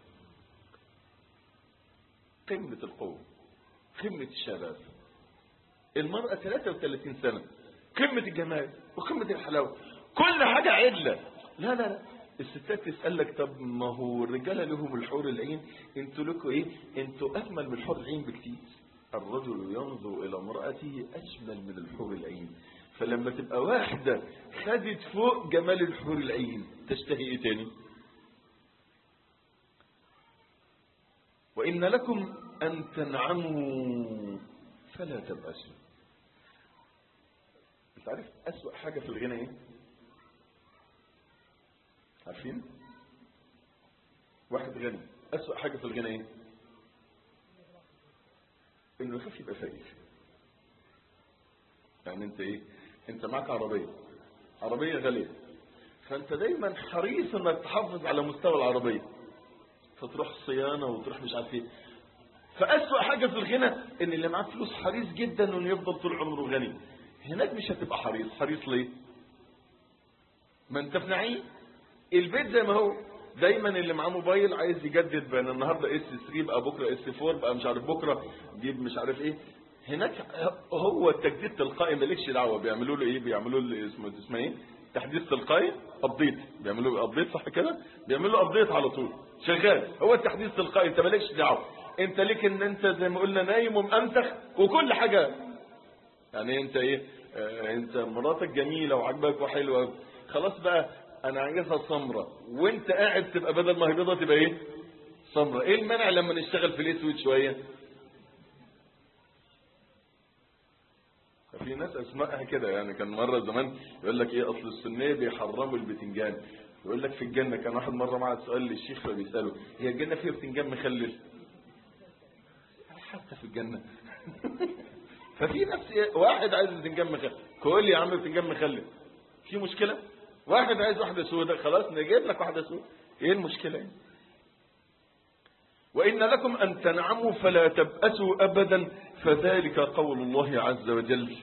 قمة القوة قمة الشباب المرأة 33 سنة قمة الجمال وقمة الحلاوة كل حاجة عدلة لا لا لا الستات تسألك طب ما هو الرجالة لهم الحور العين انتوا لكم ايه انتوا اجمل من الحور العين بكتير الرجل ينظر الى امرأته اجمل من الحور العين فلما تبقى واحدة خدت فوق جمال الحور العين تشتهي ايه تاني وإن لكم أن تنعموا فلا تبأسوا انت عارف أسوأ حاجة في الغنى ايه عارفين واحد غني أسوأ حاجة في الغنى ايه انه يخاف يبقى فقير يعني انت ايه انت معك عربية عربية غالية فانت دايما حريص انك تحافظ على مستوى العربية فتروح صيانة وتروح مش عارف ايه فأسوأ حاجة في الغنى ان اللي معاه فلوس حريص جدا انه يفضل طول عمره غني هناك مش هتبقى حريص حريص ليه ما انت في نعيم البيت زي ما هو دايما اللي معاه موبايل عايز يجدد بقى النهارده اس 3 بقى بكره اس 4 بقى مش عارف بكره جيب مش عارف ايه هناك هو التجديد تلقائي مالكش دعوه بيعملوا له ايه بيعملوا له اسمه اسمه ايه تحديث تلقائي ابديت بيعملوا له ابديت صح كده بيعملوا له ابديت على طول شغال هو التحديث تلقائي انت مالكش دعوه انت ليك ان انت زي ما قلنا نايم ومأنتخ وكل حاجه يعني انت ايه اه انت مراتك جميله وعجبك وحلوه خلاص بقى انا عايزها سمراء وانت قاعد تبقى بدل ما هي بيضه تبقى ايه سمراء ايه المانع لما نشتغل في الاسود شويه في ناس اسمائها كده يعني كان مره زمان يقول لك ايه اصل السنيه بيحرموا البتنجان يقول لك في الجنه كان واحد مره معاه سؤال للشيخ فبيساله هي الجنه فيها بتنجان مخلل حتى في الجنه ففي نفس إيه؟ واحد عايز بتنجان مخلل كل يا عم بتنجان مخلل في مشكله واحد عايز واحده سوداء خلاص نجيب لك واحده سوداء ايه المشكله يعني وإن لكم أن تنعموا فلا تبأسوا أبدا فذلك قول الله عز وجل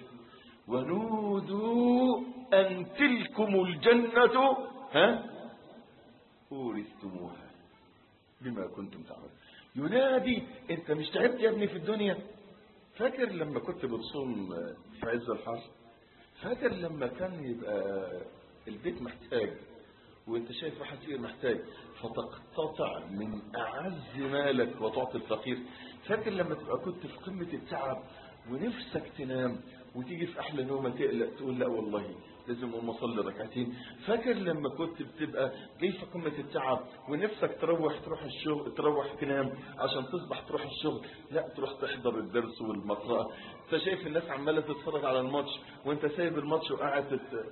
ونودوا أن تلكم الجنة ها أورثتموها بما كنتم تعملون ينادي انت مش تعبت يا ابني في الدنيا فاكر لما كنت بتصوم في عز الحر فاكر لما كان يبقى البيت محتاج وانت شايف واحد فقير محتاج فتقتطع من اعز مالك وتعطي الفقير فاكر لما تبقى كنت في قمة التعب ونفسك تنام وتيجي في احلى نومة تقلق تقول لا والله لازم اقوم اصلي ركعتين فاكر لما كنت بتبقى جاي في قمة التعب ونفسك تروح تروح الشغل تروح تنام عشان تصبح تروح الشغل لا تروح تحضر الدرس والمقرأة انت شايف الناس عمالة تتفرج على الماتش وانت سايب الماتش وقاعد تت...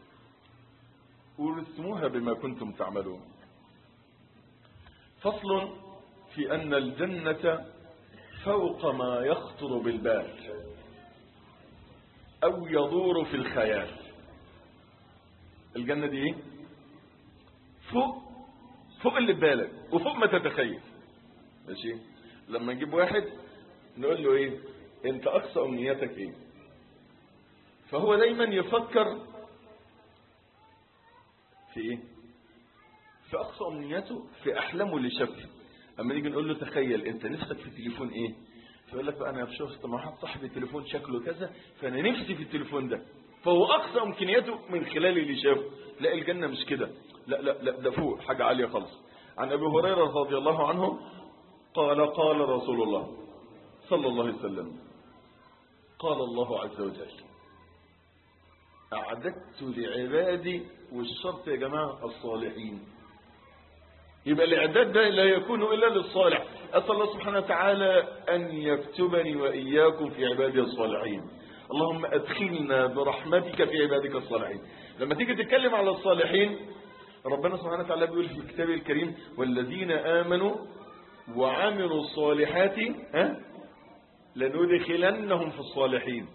ورثتموها بما كنتم تعملون فصل في أن الجنة فوق ما يخطر بالبال أو يدور في الخيال الجنة دي ايه فوق فوق اللي ببالك وفوق ما تتخيل ماشي لما نجيب واحد نقول له ايه انت اقصى امنياتك ايه فهو دايما يفكر في ايه في اقصى امنياته في احلامه اللي شافها اما نيجي نقول له تخيل انت نفسك في التليفون ايه فيقول لك بقى انا شفت مع واحد صاحبي تليفون شكله كذا فانا نفسي في التليفون ده فهو اقصى امكانياته من خلال اللي شافه لا الجنه مش كده لا لا لا ده فوق حاجه عاليه خالص عن ابي هريره رضي الله عنه قال قال رسول الله صلى الله عليه وسلم قال الله عز وجل أعددت لعبادي والشرط يا جماعة الصالحين يبقى الإعداد ده لا يكون إلا للصالح أسأل الله سبحانه وتعالى أن يكتبني وإياكم في عبادي الصالحين اللهم أدخلنا برحمتك في عبادك الصالحين لما تيجي تتكلم على الصالحين ربنا سبحانه وتعالى بيقول في كتابه الكريم والذين آمنوا وعملوا الصالحات ها لندخلنهم في الصالحين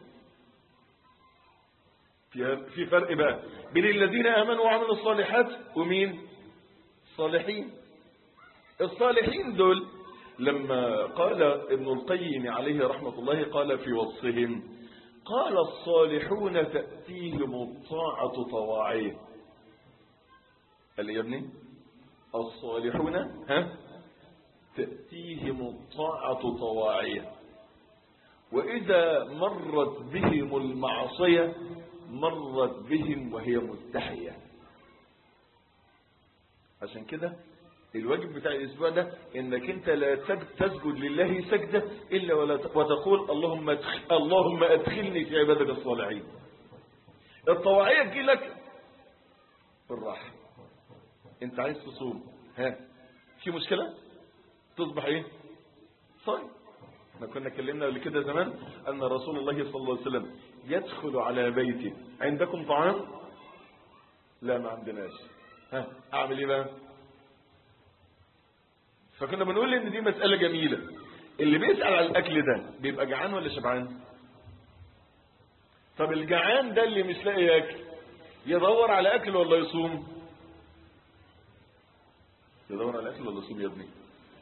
في فرق بقى بين الذين آمنوا وعملوا الصالحات ومين صالحين الصالحين دول لما قال ابن القيم عليه رحمة الله قال في وصفهم قال الصالحون تأتيهم الطاعة طواعية قال يا ابني الصالحون ها تأتيهم الطاعة طواعية وإذا مرت بهم المعصية مرت بهم وهي مستحية عشان كده الواجب بتاع الاسبوع ده انك انت لا تج- تسجد لله سجدة الا ولا ت- وتقول اللهم ادخل اللهم ادخلني في عبادك الصالحين الطواعية تجي لك بالراحة انت عايز تصوم ها في مشكلة تصبح ايه صايم احنا كنا اتكلمنا قبل كده زمان ان رسول الله صلى الله عليه وسلم يدخل على بيته عندكم طعام لا ما عندناش ها اعمل ايه بقى فكنا بنقول ان دي مسألة جميلة اللي بيسأل على الاكل ده بيبقى جعان ولا شبعان طب الجعان ده اللي مش لاقي ياكل يدور على اكل ولا يصوم يدور على اكل ولا يصوم يا ابني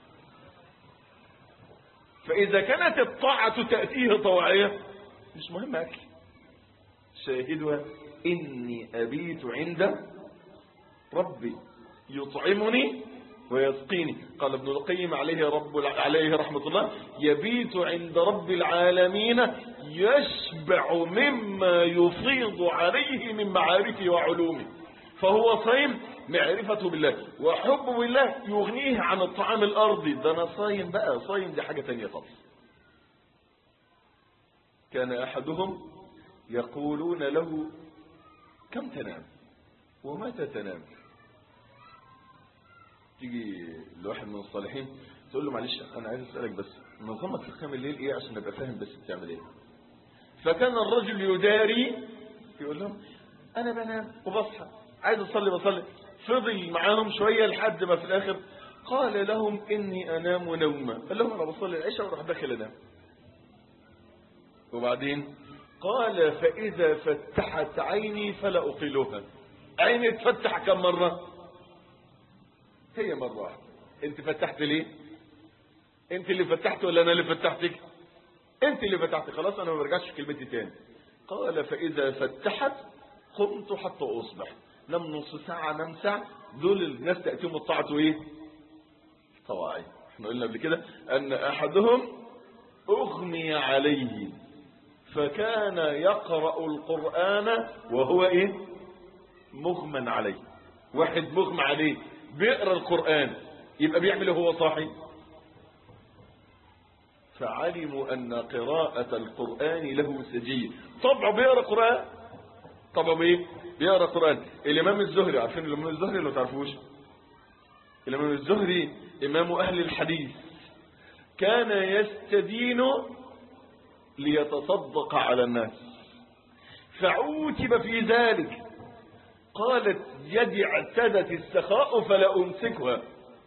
فاذا كانت الطاعة تأتيه طواعية مش مهم اكل شاهدها اني ابيت عند ربي يطعمني ويسقيني قال ابن القيم عليه رب الع- عليه رحمة الله يبيت عند رب العالمين يشبع مما يفيض عليه من معارفه وعلومه فهو صايم معرفته بالله وحبه بالله يغنيه عن الطعام الأرضي ده أنا صايم بقى صايم دي حاجة تانية خالص كان أحدهم يقولون له كم تنام ومتى تنام تيجي لواحد من الصالحين تقول له معلش انا عايز اسالك بس نظامك في قيام الليل ايه عشان ابقى فاهم بس بتعمل ايه فكان الرجل يداري يقول لهم انا بنام وبصحى عايز اصلي بصلي فضل معاهم شويه لحد ما في الاخر قال لهم اني انام نوما قال لهم انا بصلي العشاء واروح داخل انام وبعدين قال فاذا فتحت عيني فلا اقلها عيني تفتح كم مره هي مرة واحدة انت فتحت ليه انت اللي فتحت ولا انا اللي فتحتك انت اللي فتحت خلاص انا ما برجعش في كلمتي تاني قال فاذا فتحت قمت حتى اصبح نم نص ساعة نم ساعة دول الناس تأتيهم الطاعة ايه طواعي احنا قلنا قبل كده ان احدهم اغمي عليه فكان يقرأ القرآن وهو ايه مغمى عليه واحد مغمى عليه بيقرا القرآن يبقى بيعمل هو صاحي فعلموا أن قراءة القرآن له سجية طبعا بيقرا قرآن طبعا ايه بيقرا قرآن الإمام الزهري عارفين الإمام الزهري ولا ما تعرفوش الإمام الزهري إمام أهل الحديث كان يستدين ليتصدق على الناس فعوتب في ذلك قالت يدي اعتدت السخاء فلا امسكها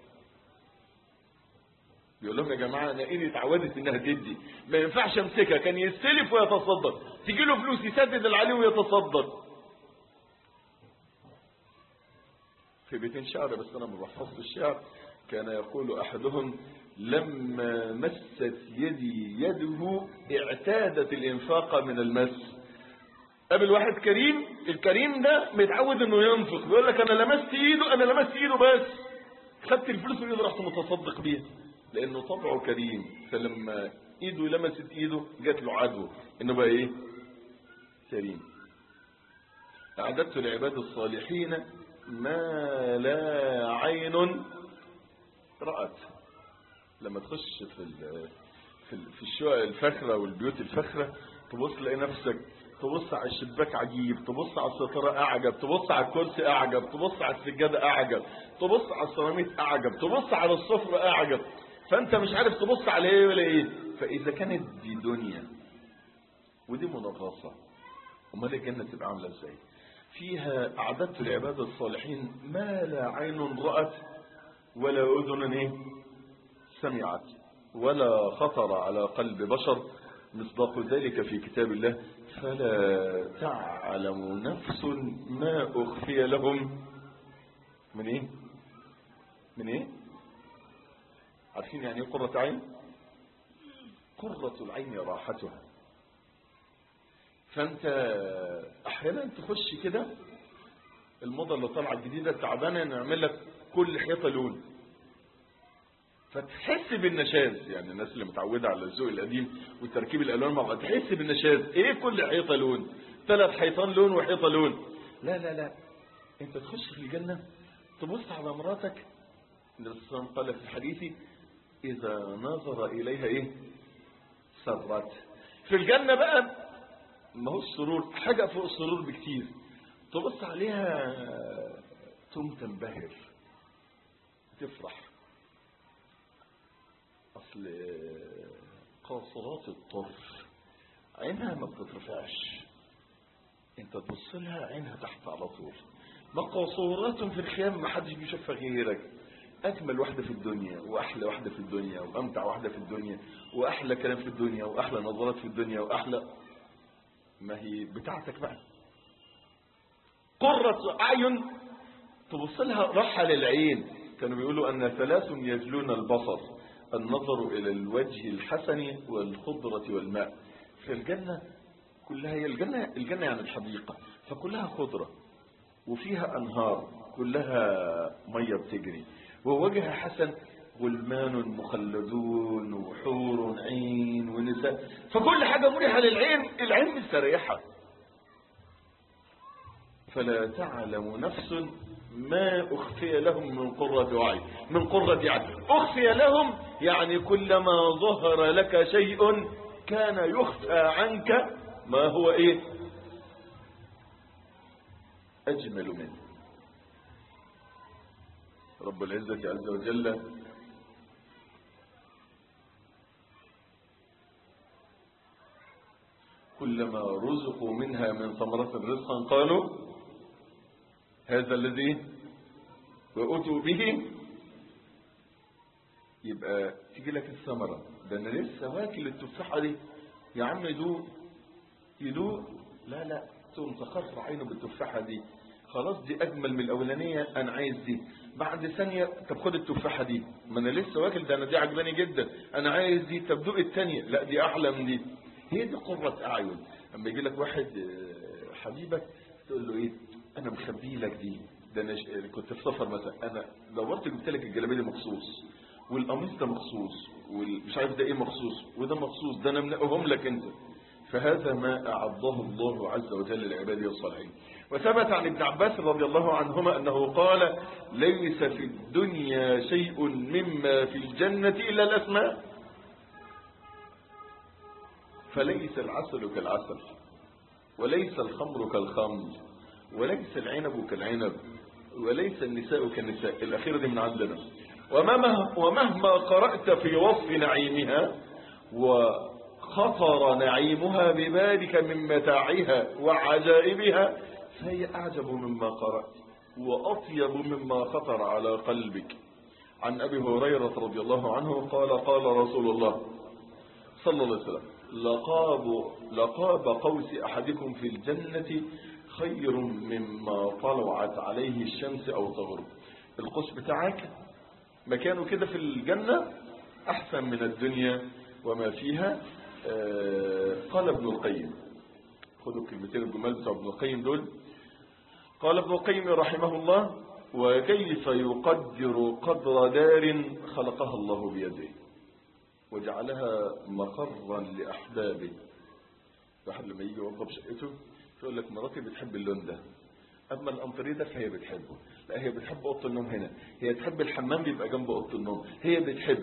يقول لهم يا جماعه انا ايدي اتعودت انها تدي ما ينفعش امسكها كان يستلف ويتصدق تيجي له فلوس يسدد اللي عليه ويتصدق في بيتين شعر بس انا ما بحفظش الشعر كان يقول احدهم لما مست يدي يده اعتادت الانفاق من المس قابل واحد كريم الكريم ده متعود انه ينفق بيقول لك انا لمست ايده انا لمست ايده بس خدت الفلوس من ايده رحت متصدق بيها لانه طبعه كريم فلما ايده لمست ايده جات له عدوه انه بقى ايه كريم اعددت لعباد الصالحين ما لا عين رأت لما تخش في ال في ال في الشقق الفخرة والبيوت الفخرة تبص تلاقي نفسك تبص على الشباك عجيب تبص على الستارة أعجب تبص على الكرسي أعجب تبص على السجادة أعجب تبص على السيراميك أعجب تبص على السفرة أعجب فأنت مش عارف تبص على إيه ولا إيه فإذا كانت دي دنيا ودي منغصة أمال الجنة تبقى عاملة إزاي فيها أعددت لعباد الصالحين ما لا عين رأت ولا أذن إيه سمعت ولا خطر على قلب بشر مصداق ذلك في كتاب الله فلا تعلم نفس ما أخفي لهم من إيه من إيه عارفين يعني إيه قرة عين قرة العين راحتها فأنت أحيانا تخش كده الموضة اللي طالعة الجديدة تعبانة نعمل لك كل حيطة لون فتحس بالنشاز يعني الناس اللي متعودة على الذوق القديم والتركيب الالوان مع بعض تحس بالنشاز ايه كل حيطة لون ثلاث حيطان لون وحيطة لون لا لا لا انت تخش في الجنة تبص على مراتك النبي صلى الله عليه وسلم قال في الحديث إذا نظر إليها إيه سرت في الجنة بقى ما هو السرور حاجة فوق السرور بكتير تبص عليها تقوم تنبهر تفرح أصل قاصرات الطرف عينها ما بتترفعش انت تبص لها عينها تحت على طول مقاصورات في الخيام ما حدش بيشوفها غيرك اجمل واحده في الدنيا واحلى واحده في الدنيا وامتع واحده في الدنيا واحلى كلام في الدنيا واحلى نظرات في الدنيا واحلى ما هي بتاعتك بقى قرة اعين تبص لها راحه للعين كانوا بيقولوا ان ثلاث يجلون البصر النظر الى الوجه الحسن والخضره والماء في الجنه كلها هي الجنه الجنه يعني الحديقه فكلها خضره وفيها انهار كلها ميه بتجري ووجه حسن غلمان مخلدون وحور عين ونساء فكل حاجة مريحة للعين العين مستريحة فلا تعلم نفس ما أخفي لهم من قرة عين من قرة عين أخفي لهم يعني كلما ظهر لك شيء كان يخفى عنك ما هو إيه أجمل منه رب العزة عز وجل كلما رزقوا منها من ثمرة رزقا قالوا هذا الذي وأتوا به يبقى تيجي لك الثمرة ده أنا لسه واكل التفاحة دي يا عم يدوق يدوق لا لا تقوم تخر عينه بالتفاحة دي خلاص دي اجمل من الاولانيه انا عايز دي بعد ثانيه طب خد التفاحه دي ما انا لسه واكل ده انا دي عجباني جدا انا عايز دي طب دوق الثانيه لا دي احلى من دي هي دي قره اعين اما يجي لك واحد حبيبك تقول له ايه انا مخبي لك دي ده انا كنت في سفر مثلا انا دورت جبت لك الجلابيه دي مخصوص والقميص ده مخصوص ومش عارف ده ايه مخصوص وده مخصوص ده انا منقهم لك انت فهذا ما أعضه الله عز وجل لعباده الصالحين وثبت عن ابن عباس رضي الله عنهما أنه قال ليس في الدنيا شيء مما في الجنة إلا الأسماء فليس العسل كالعسل وليس الخمر كالخمر وليس العنب كالعنب وليس النساء كالنساء الأخيرة دي من عندنا ومهما, ومهما قرأت في وصف نعيمها وخطر نعيمها ببالك من متاعها وعجائبها فهي أعجب مما قرأت وأطيب مما خطر على قلبك عن أبي هريرة رضي الله عنه قال قال رسول الله صلى الله عليه وسلم لقاب, لقاب قوس أحدكم في الجنة خير مما طلعت عليه الشمس أو تغرب القوس بتاعك مكانه كده في الجنة أحسن من الدنيا وما فيها آه قال ابن القيم خذوا كلمتين الجمال بتوع ابن القيم دول قال ابن القيم رحمه الله وكيف يقدر قدر دار خلقها الله بيده وجعلها مقرا لأحبابه واحد لما يجي يوضب شقته يقول لك مراتي بتحب اللون ده اما الانطريه ده فهي بتحبه لا هي بتحب اوضه النوم هنا هي تحب الحمام بيبقى جنب اوضه النوم هي بتحب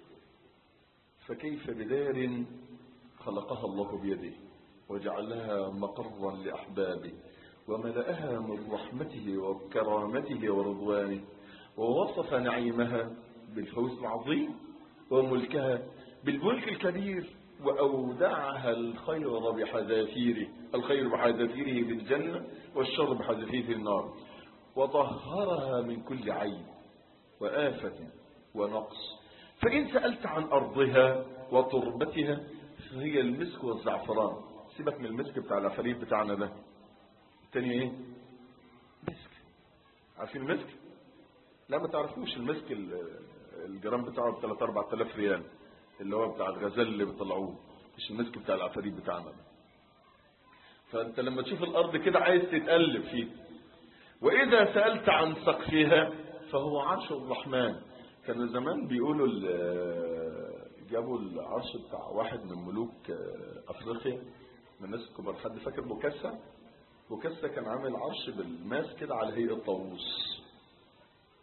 فكيف بدار خلقها الله بيده وجعلها مقرا لاحبابه وملأها من رحمته وكرامته ورضوانه ووصف نعيمها بالفوز العظيم وملكها بالملك الكبير وأودعها الخير بحذافيره الخير بحذافيره في الجنة والشر بحذافيره في النار وطهرها من كل عيب وآفة ونقص فإن سألت عن أرضها وتربتها فهي المسك والزعفران سيبك من المسك بتاع العفاريت بتاعنا ده التاني ايه مسك عارفين المسك لا ما تعرفوش المسك الجرام بتاعه ب 3 4000 ريال اللي هو بتاع الغزال اللي بيطلعوه مش المسك بتاع العفاريت بتاعنا ده فانت لما تشوف الارض كده عايز تتقلب فيه واذا سالت عن سقفها فهو عرش الرحمن كانوا زمان بيقولوا جابوا العرش بتاع واحد من ملوك افريقيا من الناس الكبار حد فاكر بوكاسا بوكاسا كان عامل عرش بالماس كده على هيئه طاووس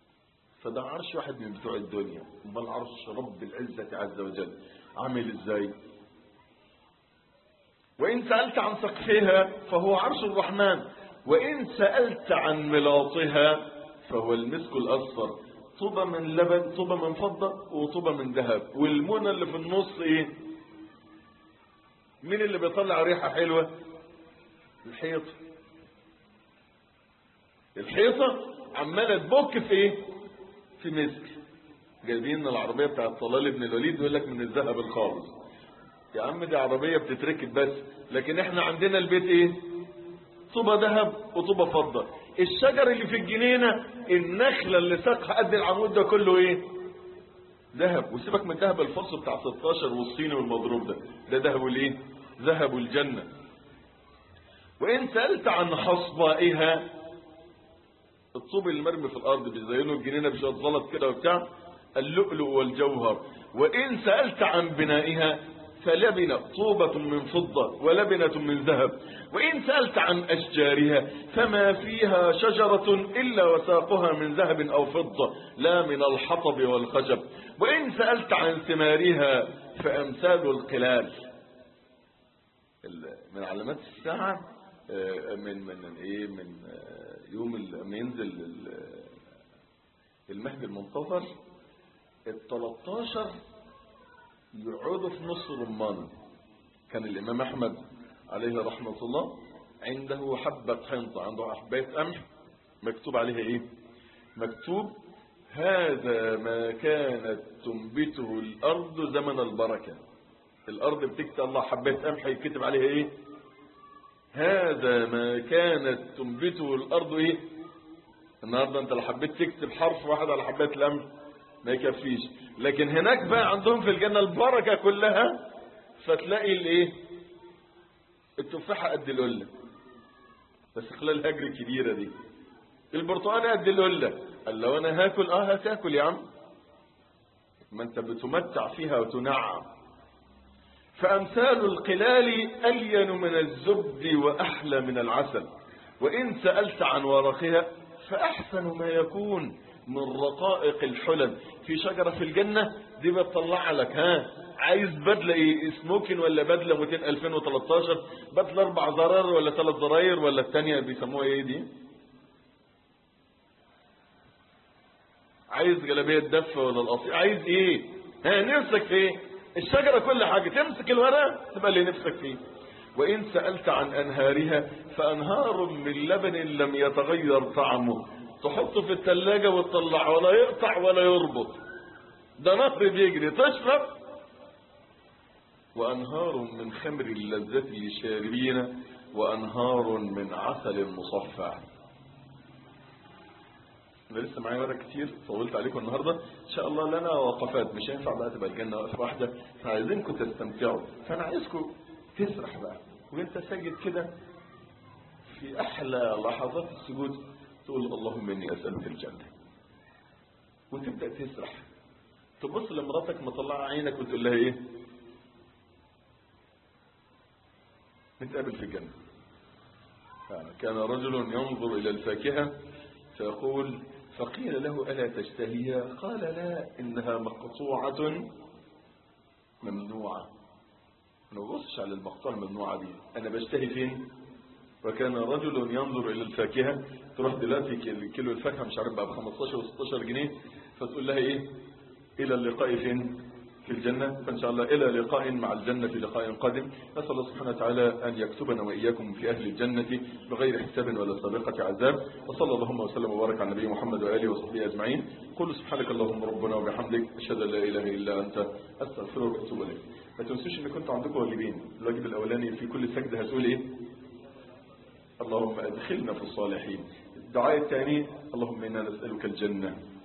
فده عرش واحد من بتوع الدنيا امال عرش رب العزة عز وجل عامل ازاي وإن سألت عن سقفها فهو عرش الرحمن وإن سألت عن ملاطها فهو المسك الأصفر طوبة من لبن طوبة من فضة وطوبة من ذهب والمنى اللي في النص ايه مين اللي بيطلع ريحة حلوة الحيطة الحيطة عمالة تبك في ايه في مسك جايبين العربية بتاعت طلال بن الوليد يقول لك من الذهب الخالص يا عم دي عربية بتتركب بس لكن احنا عندنا البيت ايه طوبة ذهب وطوبة فضة الشجر اللي في الجنينة النخلة اللي ساقها قد العمود ده كله ايه ذهب وسيبك من ذهب الفصل بتاع 16 والصيني والمضروب ده ده ذهب الايه ذهب الجنة وان سألت عن حصبائها الطوب اللي مرمي في الارض بيزينوا الجنينة بشوية زلط كده وبتاع اللؤلؤ والجوهر وان سألت عن بنائها فلبنة طوبة من فضة ولبنة من ذهب وإن سألت عن أشجارها فما فيها شجرة إلا وساقها من ذهب أو فضة لا من الحطب والخشب وإن سألت عن ثمارها فأمثال القلال من علامات الساعة من من ايه من يوم لما ينزل المهدي المنتظر ال 13 يقعدوا في نص رمان كان الإمام أحمد عليه رحمة الله عنده حبة حنطة عنده حباية قمح مكتوب عليها إيه مكتوب هذا ما كانت تنبته الأرض زمن البركة الأرض بتكتب الله حباية قمح يكتب عليها إيه هذا ما كانت تنبته الأرض إيه النهاردة أنت لو حبيت تكتب حرف واحد على حباية القمح ما يكفيش لكن هناك بقى عندهم في الجنة البركة كلها فتلاقي الايه التفاحة قد القلة بس خلال الهجر الكبيرة دي البرتقال قد القلة قال لو انا هاكل اه هتاكل يا عم ما انت بتمتع فيها وتنعم فامثال القلال الين من الزبد واحلى من العسل وان سألت عن ورقها فاحسن ما يكون من رقائق الحلل في شجرة في الجنة دي بتطلع لك ها عايز بدلة ايه سموكن ولا بدلة 200 2013 بدلة اربع زرار ولا ثلاث زراير ولا التانية بيسموها ايه دي عايز جلابية دفة ولا القصير عايز ايه ها نفسك في ايه الشجرة كل حاجة تمسك الورق تبقى اللي نفسك فيه وإن سألت عن أنهارها فأنهار من لبن لم يتغير طعمه تحطه في الثلاجة وتطلع ولا يقطع ولا يربط ده نهر بيجري تشرب وأنهار من خمر اللذة للشاربين وأنهار من عسل مصفى أنا لسه معايا ورق كتير طولت عليكم النهاردة إن شاء الله لنا وقفات مش هينفع بقى تبقى الجنة وقفة واحدة فعايزينكم تستمتعوا فأنا عايزكم تسرح بقى وانت ساجد كده في أحلى لحظات السجود تقول اللهم إني أسألك الجنة وتبدأ تسرح تبص لمراتك مطلعة عينك وتقول لها إيه نتقابل في الجنة كان رجل ينظر إلى الفاكهة فيقول فقيل له ألا تشتهيها قال لا إنها مقطوعة ممنوعة ما نبصش على المقطوعة الممنوعة دي أنا بشتهي فين وكان رجل ينظر إلى الفاكهة تروح دلوقتي كيلو الفاكهة مش عارف بقى ب 15 و 16 جنيه فتقول لها إيه إلى اللقاء فين في الجنة فإن شاء الله إلى لقاء مع الجنة في لقاء قادم نسأل الله سبحانه وتعالى أن يكتبنا وإياكم في أهل الجنة بغير حساب ولا سابقة عذاب وصلى اللهم وسلم وبارك على نبي محمد وآله وصحبه أجمعين قل سبحانك اللهم ربنا وبحمدك أشهد أن لا إله إلا أنت أستغفرك وأتوب إليك ما تنسوش إن كنتوا عندكم واجبين الواجب الأولاني في كل سجدة هتقول إيه اللهم أدخلنا في الصالحين الدعاء الثاني اللهم إنا نسألك الجنة